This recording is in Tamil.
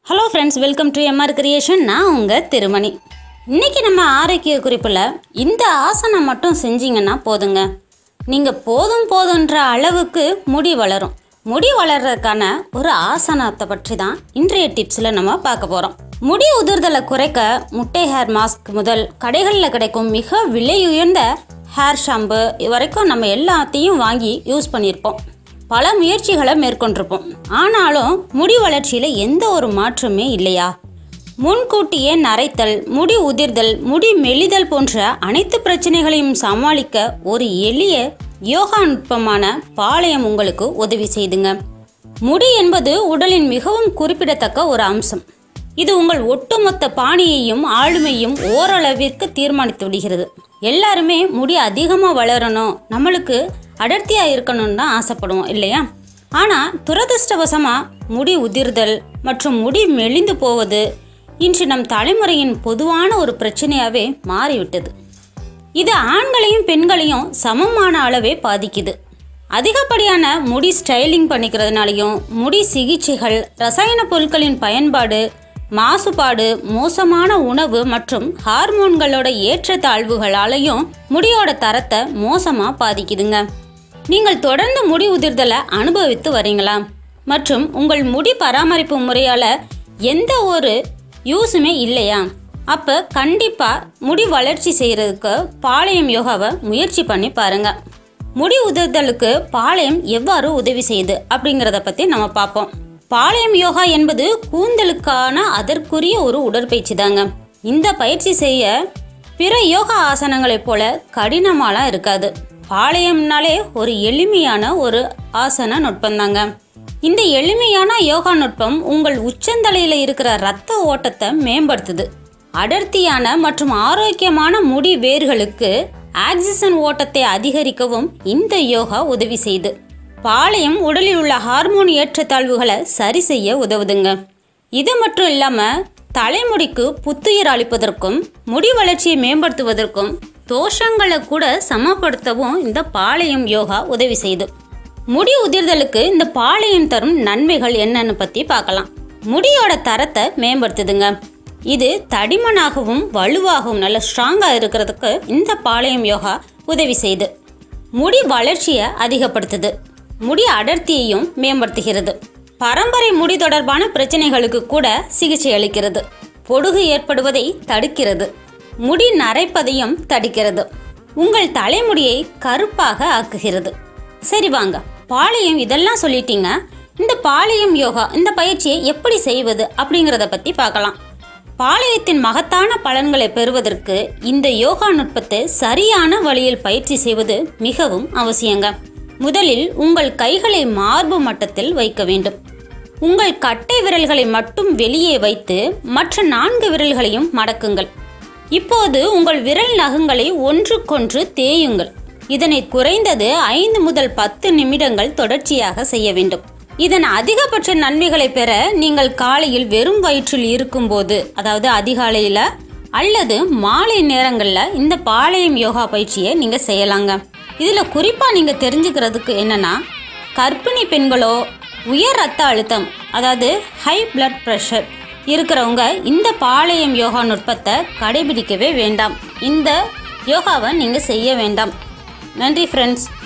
hello friends welcome to MR creation நான் உங்கள் திருமணி இன்னைக்கு நம்ம ஆரோக்கிய குறிப்பில் இந்த ஆசனம் மட்டும் செஞ்சீங்கன்னா போதுங்க நீங்கள் போதும் போதுன்ற அளவுக்கு முடி வளரும் முடி வளர்றதுக்கான ஒரு ஆசனத்தை பற்றி தான் இன்றைய டிப்ஸில் நம்ம பார்க்க போகிறோம் முடி உதிர்தலை குறைக்க முட்டை ஹேர் மாஸ்க் முதல் கடைகளில் கிடைக்கும் மிக விலையுயர்ந்த ஹேர் ஷாம்பு வரைக்கும் நம்ம எல்லாத்தையும் வாங்கி யூஸ் பண்ணியிருப்போம் பல முயற்சிகளை மேற்கொண்டிருப்போம் ஆனாலும் முடி வளர்ச்சியில் எந்த ஒரு மாற்றமே இல்லையா முன்கூட்டியே நரைத்தல் முடி உதிர்தல் முடி மெலிதல் போன்ற அனைத்து பிரச்சனைகளையும் சமாளிக்க ஒரு எளிய யோகா நுட்பமான பாளையம் உங்களுக்கு உதவி செய்துங்க முடி என்பது உடலின் மிகவும் குறிப்பிடத்தக்க ஒரு அம்சம் இது உங்கள் ஒட்டுமொத்த பாணியையும் ஆளுமையும் ஓரளவிற்கு தீர்மானித்து விடுகிறது எல்லாருமே முடி அதிகமாக வளரணும் நம்மளுக்கு அடர்த்தியாக இருக்கணும்னு தான் ஆசைப்படுவோம் இல்லையா ஆனால் துரதிருஷ்டவசமாக முடி உதிர்தல் மற்றும் முடி மெலிந்து போவது இன்று நம் தலைமுறையின் பொதுவான ஒரு பிரச்சனையாகவே மாறிவிட்டது இது ஆண்களையும் பெண்களையும் சமமான அளவே பாதிக்குது அதிகப்படியான முடி ஸ்டைலிங் பண்ணிக்கிறதுனாலையும் முடி சிகிச்சைகள் ரசாயன பொருட்களின் பயன்பாடு மாசுபாடு மோசமான உணவு மற்றும் ஹார்மோன்களோட ஏற்றத்தாழ்வுகளாலையும் முடியோட தரத்தை மோசமாக பாதிக்குதுங்க நீங்கள் தொடர்ந்து முடி உதிர்தலை அனுபவித்து வரீங்களா மற்றும் உங்கள் முடி பராமரிப்பு முறையால் எந்த ஒரு யூஸுமே இல்லையா அப்போ கண்டிப்பாக முடி வளர்ச்சி செய்கிறதுக்கு பாளையம் யோகாவை முயற்சி பண்ணி பாருங்க முடி உதிர்தலுக்கு பாளையம் எவ்வாறு உதவி செய்யுது அப்படிங்கிறத பற்றி நம்ம பார்ப்போம் பாளையம் யோகா என்பது கூந்தலுக்கான அதற்குரிய ஒரு உடற்பயிற்சி தாங்க இந்த பயிற்சி செய்ய பிற யோகா ஆசனங்களைப் போல கடினமாலாம் இருக்காது பாளையம்னாலே ஒரு எளிமையான ஒரு ஆசன நுட்பம்தாங்க இந்த எளிமையான யோகா நுட்பம் உங்கள் உச்சந்தலையில் இருக்கிற ரத்த ஓட்டத்தை மேம்படுத்துது அடர்த்தியான மற்றும் ஆரோக்கியமான முடி வேர்களுக்கு ஆக்சிஜன் ஓட்டத்தை அதிகரிக்கவும் இந்த யோகா உதவி செய்யுது பாளையம் உடலில் உள்ள ஹார்மோன் ஏற்றத்தாழ்வுகளை சரி செய்ய உதவுதுங்க இது மட்டும் இல்லாமல் தலைமுடிக்கு புத்துயிர் அளிப்பதற்கும் முடி வளர்ச்சியை மேம்படுத்துவதற்கும் தோஷங்களை கூட சமப்படுத்தவும் இந்த பாளையம் யோகா உதவி செய்யுது முடி உதிர்தலுக்கு இந்த பாளையம் தரும் நன்மைகள் என்னன்னு பற்றி பார்க்கலாம் முடியோட தரத்தை மேம்படுத்துதுங்க இது தடிமனாகவும் வலுவாகவும் நல்ல ஸ்ட்ராங்காக இருக்கிறதுக்கு இந்த பாளையம் யோகா உதவி செய்யுது முடி வளர்ச்சியை அதிகப்படுத்துது முடி அடர்த்தியையும் மேம்படுத்துகிறது பரம்பரை முடி தொடர்பான பிரச்சனைகளுக்கு கூட சிகிச்சை அளிக்கிறது பொடுகு ஏற்படுவதை தடுக்கிறது முடி நரைப்பதையும் தடுக்கிறது உங்கள் தலைமுடியை கருப்பாக ஆக்குகிறது சரி வாங்க பாளையம் இதெல்லாம் சொல்லிட்டீங்க இந்த பாளையம் யோகா இந்த பயிற்சியை எப்படி செய்வது அப்படிங்கிறத பற்றி பார்க்கலாம் பாளையத்தின் மகத்தான பலன்களை பெறுவதற்கு இந்த யோகா நுட்பத்தை சரியான வழியில் பயிற்சி செய்வது மிகவும் அவசியங்க முதலில் உங்கள் கைகளை மார்பு மட்டத்தில் வைக்க வேண்டும் உங்கள் கட்டை விரல்களை மட்டும் வெளியே வைத்து மற்ற நான்கு விரல்களையும் மடக்குங்கள் இப்போது உங்கள் விரல் நகங்களை ஒன்றுக்கொன்று தேயுங்கள் இதனை குறைந்தது ஐந்து முதல் பத்து நிமிடங்கள் தொடர்ச்சியாக செய்ய வேண்டும் இதன் அதிகபட்ச நன்மைகளை பெற நீங்கள் காலையில் வெறும் வயிற்றில் இருக்கும்போது அதாவது அதிகாலையில் அல்லது மாலை நேரங்களில் இந்த பாளையம் யோகா பயிற்சியை நீங்கள் செய்யலாங்க இதில் குறிப்பாக நீங்கள் தெரிஞ்சுக்கிறதுக்கு என்னென்னா கர்ப்பிணி பெண்களோ உயர் ரத்த அழுத்தம் அதாவது ஹை பிளட் ப்ரெஷர் இருக்கிறவங்க இந்த பாளையம் யோகா நுட்பத்தை கடைபிடிக்கவே வேண்டாம் இந்த யோகாவை நீங்கள் செய்ய வேண்டாம் நன்றி ஃப்ரெண்ட்ஸ்